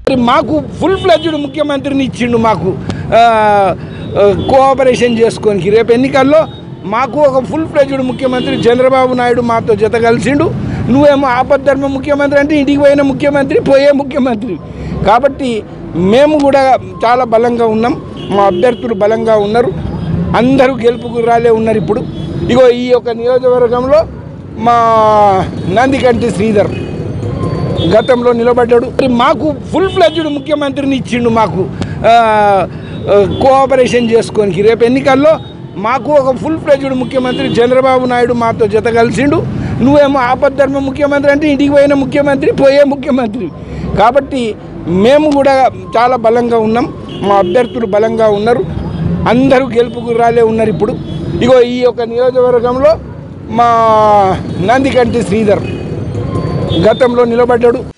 మరి మాకు full fledged ముఖ్యమంత్రిని ఇచ్చిండు మాకు ఆ, ఆ, కోఆపరేషన్ చేసుకోనికి రేపు ఎన్నికల్లో మాకు ఒక ఫుల్ ఫ్లెడ్జ్డ్ ముఖ్యమంత్రి చంద్రబాబు నాయుడు మాతో జత కలిసిండు నువ్వేమో ఆపద్ధర్మ ముఖ్యమంత్రి అంటే ఇంటికి పోయిన ముఖ్యమంత్రి పోయే ముఖ్యమంత్రి కాబట్టి మేము కూడా చాలా బలంగా ఉన్నాం మా అభ్యర్థులు బలంగా ఉన్నారు అందరూ గెలుపు గుర్రాలే ఉన్నారు ఇప్పుడు ఇగో ఈ యొక్క నియోజకవర్గంలో మా నందికంటి శ్రీధర్ గతంలో నిలబడ్డాడు మరి మాకు ఫుల్ ఫ్లెడ్జ్డ్ ముఖ్యమంత్రిని ఇచ్చిండు మాకు ఆ, ఆ, కోఆపరేషన్ చేసుకోనికి రేపు ఎన్నికల్లో మాకు ఒక ఫుల్ ఫ్లెడ్జ్డ్ ముఖ్యమంత్రి చంద్రబాబు నాయుడు మాతో జత కలిసిండు నువ్వేమో ఆపద్ధర్మ ముఖ్యమంత్రి అంటే ఇంటికి పోయిన ముఖ్యమంత్రి పోయే ముఖ్యమంత్రి కాబట్టి మేము కూడా చాలా బలంగా ఉన్నాం మా అభ్యర్థులు బలంగా ఉన్నారు అందరూ గెలుపు గుర్రాలే ఉన్నారు ఇప్పుడు ఇగో ఈ యొక్క నియోజకవర్గంలో మా నందికంటి శ్రీధర్ గతంలో నిలబడ్డాడు